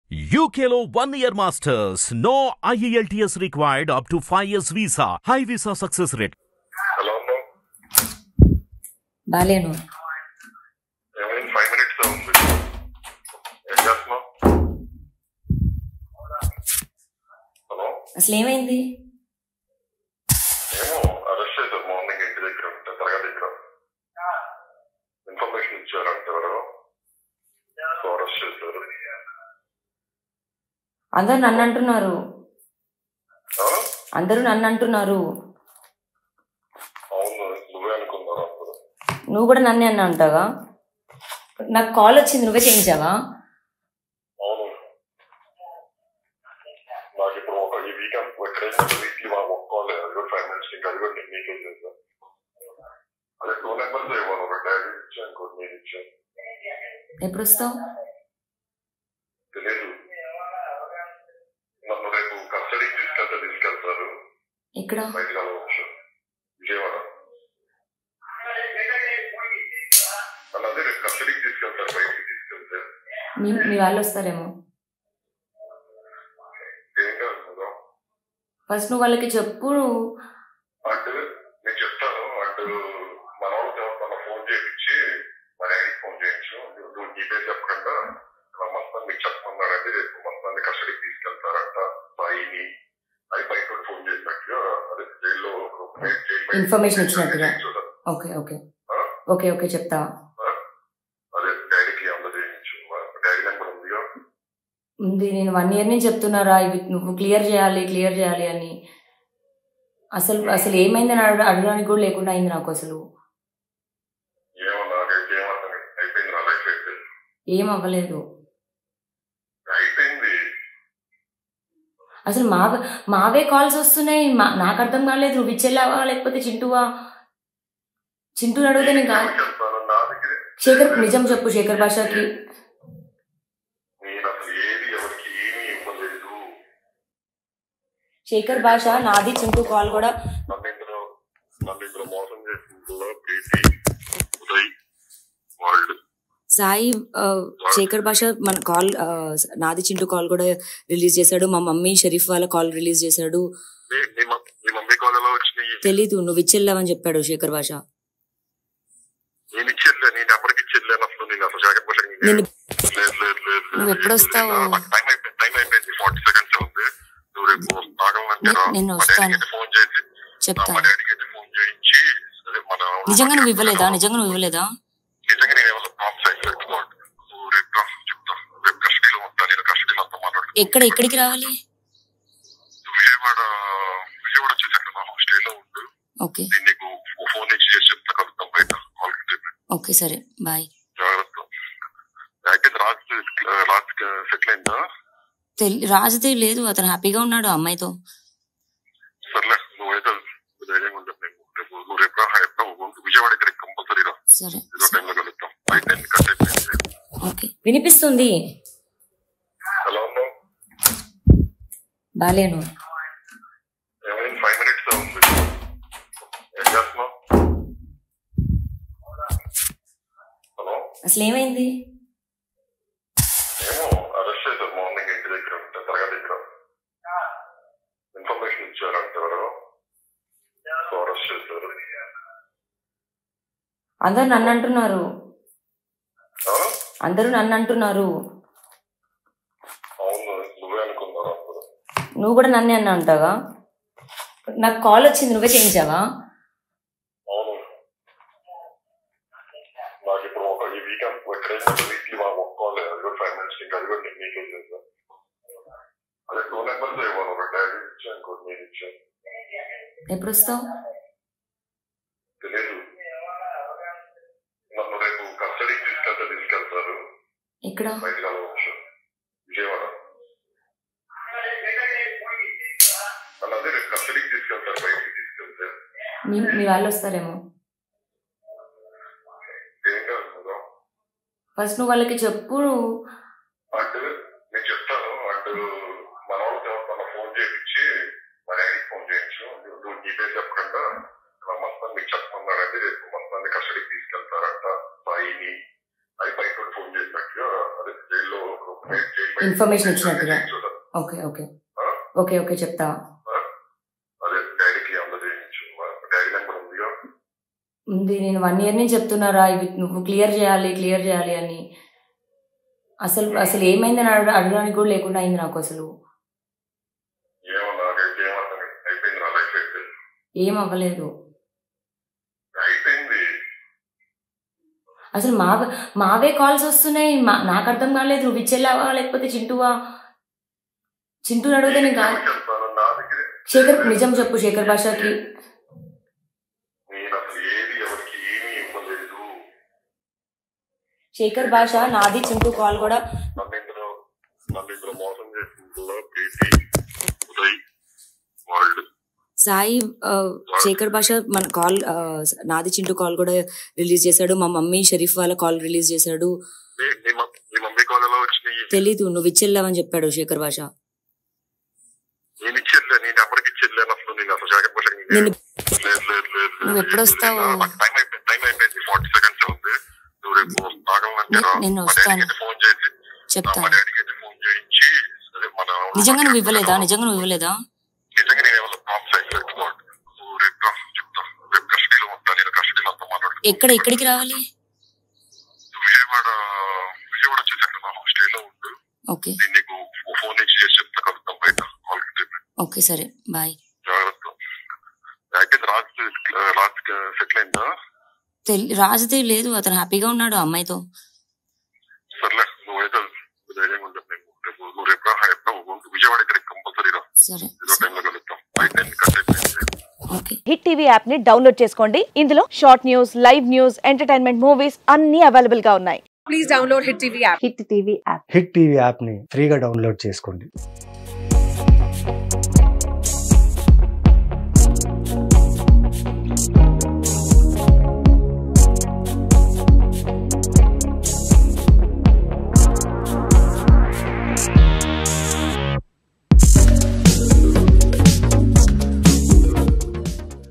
UKLO one year masters. No IELTS required up to 5 years visa. High visa success rate. Hello అమ్మా బాలేను ఏమైంది five minutes ఉంది ఏం చేస్తున్నావు హలో అసలు ఏమైంది ఏమో అరెస్ట్ చేశారు మార్నింగ్ ఇంటి దగ్గర ఉంటే తరగతి దగ్గర ఇన్ఫర్మేషన్ ఇచ్చారంట ఎవరు సో అరెస్ట్ చేశారు అందరూ నన్ను అంటున్నారు ఆ? అందరూ నన్ను అంటున్నారు అవును నువ్వే అనుకున్నారు అప్పుడు నువ్వు కూడా నన్నే అన్న అంటావా నాకు కాల్ వచ్చింది నువ్వే చేయించావా అవును నాకు ఇప్పుడు ఒక ఈ వీకెండ్ ఎక్కడైనా వీక్లీ మాకు ఒక్కోలే అది కూడా ఫైవ్ మినిట్స్ ఇంకా అది కూడా నేను మీకే చేశాను అదే టూ నెంబర్స్ ఇవ్వను ఒక డాడీ ఇచ్చాను ఇంకోటి నేను ఇచ్చాను ఎప్పుడు వస్తావు తెలియదు నన్ను రేపు కస్టడీకి తీసుకెళ్తే తీసుకెళ్తారు ఇక్కడ బయట కలవచ్చు విజయవాడ నన్ను అదే రేపు కస్టడీకి తీసుకెళ్తారు బయటికి తీసుకెళ్తే మీ మీ వాళ్ళు వస్తారేమో ఏం కాదు కదా ఫస్ట్ నువ్వు వాళ్ళకి చెప్పు అంటే నేను చెప్తాను అంటే మన వాళ్ళకి మన ఫోన్ చేయించి మా డాడీకి ఫోన్ చేయించు నువ్వు నీ పేరు చెప్పకుండా మా మస్తాన్ మీకు చెప్పమన్నాడంటే రేపు మస్తాన్ని కస్టడీకి తీసుకెళ్తారంట సాయిని అని బయట నుండి ఫోన్ చేసినట్టుగా అదే జైల్లో జైలు బయట Information ఇచ్చినట్టుగా. చూడాలి. ఓకే ఓకే ఆ? ఓకే ఓకే చెప్తా అదే డాడీకి అందజేయించు డాడీ నెంబర్ ఉందిగా ఉంది నేను వన్ ఇయర్ నుంచి చెప్తున్నారా ఇవి నువ్వు క్లియర్ చేయాలి క్లియర్ చేయాలి అని అసలు అసలు ఏమైందని అడగ అడగడానికి కూడా లేకుండా అయింది నాకు అసలు ఏమో నాకైతే ఏమర్థం కాదు. అయిపోయింది నా లైఫ్ అయితే ఏం అవ్వలేదు అయిపోయింది అసలు మా మావే కాల్స్ వస్తున్నాయి మా- నాకు అర్థం కాలేదు నువ్వు ఇచ్చెళ్ళావా లేకపోతే చింటువా చింటూ అడిగితే నేను కాదు చెప్తాను నా దగ్గరే శేఖర్ నిజం చెప్పు శేఖర్ భాషకి నేను అసలు ఏది ఎవరికి ఏమీ ఇవ్వలేదు శేఖర్ భాష నాది చింటూ కాల్ కూడా నన్ను ఇందులో నన్ను ఇందులో మోసం చేసిందో ప్రీతి ఉదయ్ వాళ్ళు సాయి ఆ, శేఖర్ భాష మన కాల్ ఆ, నాది చింటూ కాల్ కూడా రిలీజ్ చేశాడు మా మమ్మీ షరీఫ్ వాళ్ళ కాల్ రిలీజ్ చేశాడు నీ- నీ మమ్- నీ మమ్మీ కాల్ ఎలా వచ్చినాయి తెలీదు నువ్వు ఇచ్చెళ్ళావని చెప్పాడు శేఖర్ భాష నేను ఇచ్చేట్లే నీ నెంబర్కి ఇచ్చేట్లేను అసలు నేను అసలు జాకెట్ భాష నేను లేదు లేదు లేదు లేదు. నువ్వు ఎప్పుడు వస్తావు? నాకు టైం అయిపోయింది టైం అయిపోయింది ఫార్టీ సెకండ్స్ ఉంది నువ్వు రేపు ఆగమంటే రా. నే- నేను మా వస్తాను. డాడీకి అయితే ఫోన్ చేసి చెప్తా మా డాడీకి అయితే ఫోన్ చేయించి అదే మన నిజంగా నువ్వు ఇవ్వలేదా నిజంగా నువ్వు ఇవ్వలేదా నిజంగా నేను ఏమైనా ప్రాబ్లమ్స్ అయిపోయింది నువ్వు రేపు రా, చెప్తా రేపు కస్టడీలో ఉంటా నేను కస్టడీలో అంతా మాట్లాడుతాను ఎక్కడ ఎక్కడికి రావాలి విజయవాడ విజయవాడ వచ్చేసాక నా హాస్టల్లో ఉండు ఓకే నేను నీకు ఫోన్ నుంచి చేసి చెప్తా కలుద్దాం బయట కాల్ రేపు ఓకే సరే బాయ్ జాగ్రత్త అయితే రాజ్ రాజ్ సెటిల్ అయిందా తెలి రాజుదే లేదు అతను హ్యాపీగా ఉన్నాడు ఆ అమ్మాయితో సర్లే నువ్వైతే ధైర్యంగా ఉంటావు నేను రేపు నువ్వు రేపు రా ఎప్పుడు నువ్వు విజయవాడ ఇక్కడ కంపల్సరీ రా సరే ఏదో టైంలో కలుద్దాం బయట టైం కట్ అయిపోయింది ఓకే వినిపిస్తుంది ఎలా ఉన్నావు బాలేను ఏమైంది ఫైవ్ మినిట్స్ ఉంది ఏం చేస్తున్నావు హలో అసలు ఏమైంది ఏమో అరెస్ట్ చేశారు మార్నింగ్ ఇంటి దగ్గర ఉంటే తరగతి దగ్గర ఇన్ఫర్మేషన్ ఇచ్చారంట ఎవరు సో అరెస్ట్ చేశారు అందరూ నన్ను అంటున్నారు ఆ? అందరూ నన్ను అంటున్నారు అవును నువ్వే అనుకున్నారు అప్పుడు నువ్వు కూడా నన్నే అన్న అంటావా నాకు కాల్ వచ్చింది నువ్వే చేయించావా అవును నాకు ఇప్పుడు ఒక ఈ వీకెండ్ ఎక్కడైనా వీక్లీ మాకు ఒక్కోలే అది కూడా ఫైవ్ మినిట్స్ ఇంకా అది కూడా నేను మీకే చేశాను అదే టూ నెంబర్స్ ఇవ్వను ఒక డాడీ ఇచ్చాను ఇంకోటి నేను ఇచ్చాను ఎప్పుడు వస్తావు తెలియదు నన్ను రేపు కస్టడీకి తీసుకెళ్తే తీసుకెళ్తారు ఇక్కడ బయట కలవచ్చు విజయవాడ నన్ను అదే రేపు కస్టడీకి తీసుకెళ్తారు బయటికి తీసుకెళ్తే మీ మీ వాళ్ళు వస్తారేమో ఏం కాదు కదా ఫస్ట్ నువ్వు వాళ్ళకి చెప్పు అంటే నేను చెప్తాను అంటే మన వాళ్ళకి మన ఫోన్ చేయించి మా డాడీకి ఫోన్ చేయించు నువ్వు నీ పేరు చెప్పకుండా మా మస్తాన్ మీకు చెప్పమన్నాడంటే రేపు మస్తాన్ని కస్టడీకి తీసుకెళ్తారంట సాయిని అని బయట నుండి ఫోన్ చేసినట్టుగా అదే జైల్లో జైలు ఇన్ఫర్మేషన్ ఇచ్చినట్టుగా చూడాలి. ఓకే ఓకే ఆ? ఓకే ఓకే చెప్తా ఆ? అదే డాడీకి అందజేయించు డాడీ నెంబర్ ఉందిగా ఉంది నేను వన్ ఇయర్ నుంచి చెప్తున్నారా ఇవి నువ్వు క్లియర్ చేయాలి క్లియర్ చేయాలి అని అసలు అసలు ఏమైందని అడగ అడగడానికి కూడా లేకుండా అయింది నాకు అసలు ఏమో నాకైతే ఏమర్థం అయిపోయింది నా లైఫ్ అయితే ఏం అవ్వలేదు అయిపోయింది అసలు మా మావే కాల్స్ వస్తున్నాయి మా నాకు అర్థం కాలేదు నువ్వు ఇచ్చెళ్ళావా లేకపోతే చింటువా చింటూ అడిగితే నేను కాదు చెప్తాను నా దగ్గరే శేఖర్ నిజం చెప్పు శేఖర్ భాషకి నేను అసలు ఏది ఎవరికి ఏమీ ఇవ్వలేదు శేఖర్ భాష నాది చింటూ కాల్ కూడా నన్ను ఇందులో నన్ను ఇందులో మోసం చేసిందో ప్రీతి ఉదయ్ వాళ్ళు సాయి ఆ, శేఖర్ భాష మన కాల్ ఆ, నాది చింటూ కాల్ కూడా రిలీజ్ చేశాడు మా మమ్మీ షరీఫ్ వాళ్ళ కాల్ రిలీజ్ చేశాడు మీ- మీ మమ్- మీ మమ్మీ కాల్ ఎలా వచ్చినాయి తెలీదు నువ్వు ఇచ్చెళ్ళావని చెప్పాడు శేఖర్ భాష నేను ఇచ్చేళ్ళే నేను ఎవరికి ఇచ్చేళ్ళాను అసలు నేను అసలు జాగ్రత్త భాష నేను- లేదు లేదు లేదు నువ్వు ఎప్పుడు వస్తావు? టైం అయిపోయింది టైం అయిపోయింది ఫార్టీ సెకండ్స్ ఉంది నువ్వు రేపు ఆగమంటే నే- నేను వస్తాను. ఫోన్ చేసి చెప్తా మా డాడీకి అయితే ఫోన్ చేయించి అదే మన నిజంగా నువ్వు ఇవ్వలేదా నిజంగా నువ్వు ఇవ్వలేదా నిజంగా నేను ఏమైనా ప్రాబ్లమ్స్ అయిపోయింది నువ్వు రేపు రా, చెప్తా రేపు కస్టడీలో ఉంటా నేను కస్టడీలో అంతా మాట్లాడుతాను ఎక్కడ ఎక్కడికి రావాలి నువ్వు విజయవాడ విజయవాడ వచ్చేసాక నా హాస్టల్లో ఉండు ఓకే నేను నీకు ఫోన్ నుంచి చేసి చెప్తా కలుద్దాం బయట వాళ్ళకి ఓకే సరే బాయ్ జాగ్రత్త అయిపోయింది రాజ్ రాజ్ సెటిల్ అయిందా తెలి రాజుది లేదు అతను హ్యాపీగా ఉన్నాడు ఆ అమ్మాయితో సర్లే నువ్వైతే ధైర్యంగా ఉండదు నేను రేపు నువ్వు రేపు రా రేపు నువ్వు విజయవాడ దగ్గరికి కంపల్సరీ రా సరే ఏదో టైంలో కలుద్దాం బయట నేను కట్ అయిపోయింది ఓకే హిట్ టీవీ యాప్ ని డౌన్లోడ్ చేసుకోండి ఇందులో short news live news entertainment movies అన్ని అవైలబుల్ గా ఉన్నాయి please download Hit TV app. Hit TV app Hit TV యాప్ని ఫ్రీగా డౌన్లోడ్ చేసుకోండి